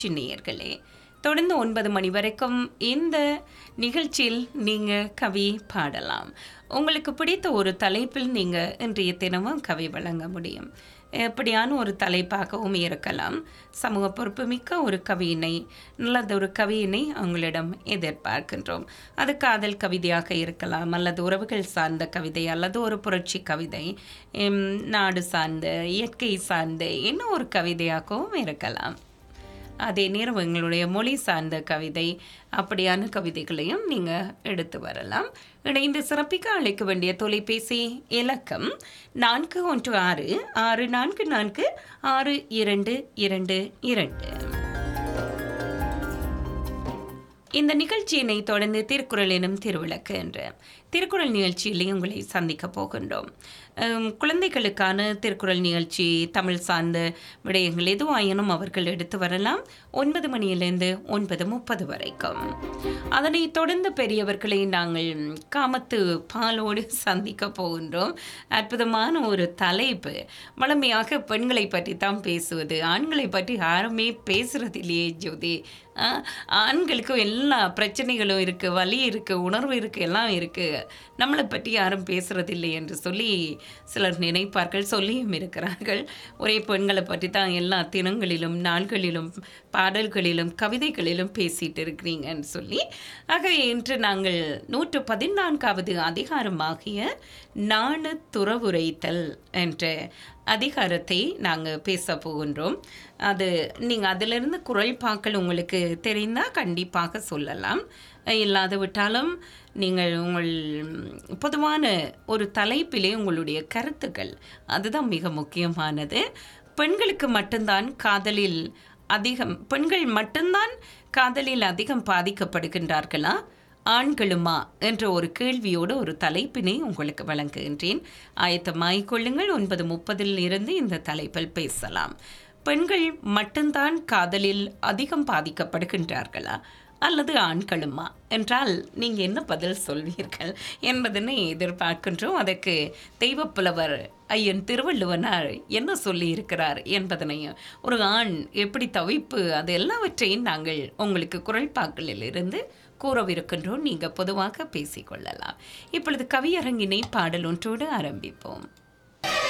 நேயர்களே தொடர்ந்து ஒன்பது மணி வரைக்கும் இந்த நிகழ்ச்சியில் நீங்கள் கவி பாடலாம் உங்களுக்கு பிடித்த ஒரு தலைப்பில் நீங்கள் இன்றைய தினமும் கவி வழங்க முடியும் எப்படியான ஒரு தலைப்பாகவும் இருக்கலாம் சமூக பொறுப்புமிக்க ஒரு கவியினை நல்லதொரு கவியினை உங்களிடம் எதிர்பார்க்கின்றோம் அது காதல் கவிதையாக இருக்கலாம் அல்லது உறவுகள் சார்ந்த கவிதை அல்லது ஒரு புரட்சி கவிதை எம், நாடு சார்ந்த இயற்கை சார்ந்த என்ன ஒரு கவிதையாகவும் இருக்கலாம் அதே நேரம் எங்களுடைய மொழி சார்ந்த கவிதை அப்படியான கவிதைகளையும் நீங்கள் எடுத்து வரலாம் இணைந்து சிறப்பிக்க அழைக்க வேண்டிய தொலைபேசி இலக்கம் நான்கு ஒன்று ஆறு ஆறு நான்கு நான்கு ஆறு இரண்டு இரண்டு இரண்டு இந்த நிகழ்ச்சியினை தொடர்ந்து திருக்குறள் எனும் திருவிளக்கு என்ற திருக்குறள் நிகழ்ச்சியிலே உங்களை சந்திக்க போகின்றோம் உம், குழந்தைகளுக்கான திருக்குறள் நிகழ்ச்சி தமிழ் சார்ந்த விடயங்கள் எதுவாயினும் அவர்கள் எடுத்து வரலாம் ஒன்பது மணியிலிருந்து ஒன்பது முப்பது வரைக்கும் அதனைத் தொடர்ந்து பெரியவர்களை நாங்கள் காமத்து பாலோடு சந்திக்க போகின்றோம் அற்புதமான ஒரு தலைப்பு வளமையாக பெண்களை பற்றி தான் பேசுவது ஆண்களை பற்றி யாருமே பேசுறதில்லையே ஜோதி ஆ, ஆண்களுக்கும் எல்லா பிரச்சனைகளும் இருக்குது வலி இருக்குது உணர்வு இருக்குது எல்லாம் இருக்குது நம்மளை பற்றி யாரும் பேசுறதில்லை என்று சொல்லி சிலர் நினைப்பார்கள் சொல்லியும் இருக்கிறார்கள் ஒரே பெண்களை பற்றி தான் எல்லா தினங்களிலும் நாள்களிலும் பாடல்களிலும் கவிதைகளிலும் பேசிட்டு இருக்கிறீங்கன்னு சொல்லி ஆக இன்று நாங்கள் நூற்று பதினான்காவது அதிகாரமாகிய நாண துறவுரைத்தல் என்ற அதிகாரத்தை நாங்கள் பேச போகின்றோம் அது நீங்கள் அதிலிருந்து குரல் பாக்கள் உங்களுக்கு தெரிந்தால் கண்டிப்பாக சொல்லலாம் இல்லாது விட்டாலும் நீங்கள் உங்கள் பொதுவான ஒரு தலைப்பிலே உங்களுடைய கருத்துக்கள் அதுதான் மிக முக்கியமானது பெண்களுக்கு மட்டும்தான் காதலில் அதிகம் பெண்கள் மட்டும்தான் காதலில் அதிகம் பாதிக்கப்படுகின்றார்களா ஆண்களுமா என்ற ஒரு கேள்வியோடு ஒரு தலைப்பினை உங்களுக்கு வழங்குகின்றேன் ஆயத்தமாகிக் கொள்ளுங்கள் ஒன்பது முப்பதில் இருந்து இந்த தலைப்பில் பேசலாம் பெண்கள் மட்டும்தான் காதலில் அதிகம் பாதிக்கப்படுகின்றார்களா அல்லது ஆண்களுமா என்றால் நீங்கள் என்ன பதில் சொல்வீர்கள் என்பதனை எதிர்பார்க்கின்றோம் அதற்கு தெய்வப்புலவர் ஐயன் திருவள்ளுவனார் என்ன சொல்லி இருக்கிறார் என்பதனையும் ஒரு ஆண் எப்படி தவிப்பு அது எல்லாவற்றையும் நாங்கள் உங்களுக்கு குரல்பாக்களில் இருந்து கூறவிருக்கின்றோம் நீங்கள் பொதுவாக பேசிக்கொள்ளலாம் இப்பொழுது கவியரங்கினை பாடல் ஒன்றோடு ஆரம்பிப்போம்